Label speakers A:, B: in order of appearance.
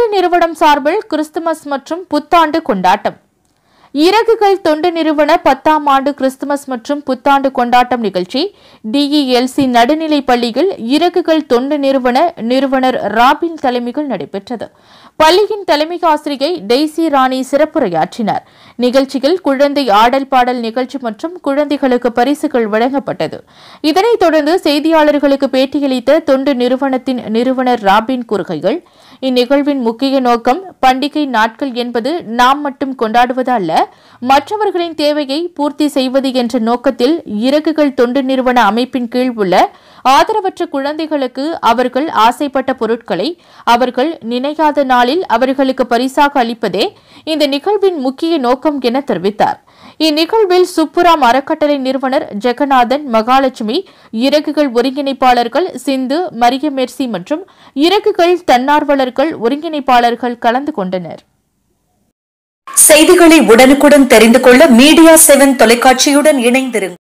A: தொண்டு நிறுவனம் சார்பில் கிறிஸ்துமஸ் மற்றும் புத்தாண்டு கொண்டாட்டம் இறகுகள் தொண்டு நிறுவன பத்தாம் ஆண்டு கிறிஸ்துமஸ் மற்றும் புத்தாண்டு கொண்டாட்டம் நிகழ்ச்சி டிஇஎல்சி நடுநிலை பள்ளியில் இறகுகள் தொண்டு நிறுவன நிறுவனர் ராபின் தலைமையில் நடைபெற்றது பள்ளியின் தலைமை ஆசிரியை டெய்சி ராணி சிறப்புரையாற்றினார் நிகழ்ச்சியில் குழந்தை ஆடல் பாடல் நிகழ்ச்சி மற்றும் குழந்தைகளுக்கு பரிசுகள் வழங்கப்பட்டது இதனைத் தொடர்ந்து செய்தியாளர்களுக்கு பேட்டியளித்த தொண்டு நிறுவனத்தின் நிறுவனர் ராபின் கூறுகைகள் இந்நிகழ்வின் முக்கிய நோக்கம் பண்டிகை நாட்கள் என்பது நாம் மட்டும் கொண்டாடுவது அல்ல மற்றவர்களின் தேவையை பூர்த்தி செய்வது என்ற நோக்கத்தில் இறகுகள் தொண்டு நிறுவன அமைப்பின் கீழ் உள்ள ஆதரவற்ற குழந்தைகளுக்கு அவர்கள் ஆசைப்பட்ட பொருட்களை அவர்கள் நினையாத நாளில் அவர்களுக்கு பரிசாக அளிப்பதே இந்த நிகழ்வின் முக்கிய நோக்கம் என தெரிவித்தார் இந்நிகழ்வில் சுப்புராம் அறக்கட்டளை நிறுவனர் ஜெகநாதன் மகாலட்சுமி இறகுகள் ஒருங்கிணைப்பாளர்கள் சிந்து மரியமெர்சி மற்றும் இறகுகள் தன்னார்வலர்கள் ஒருங்கிணைப்பாளர்கள் கலந்து கொண்டனர்
B: செய்திகளை உடனுக்குடன் தெரிந்து கொள்ள மீடியா செவன் தொலைக்காட்சியுடன் இணைந்திருங்கள்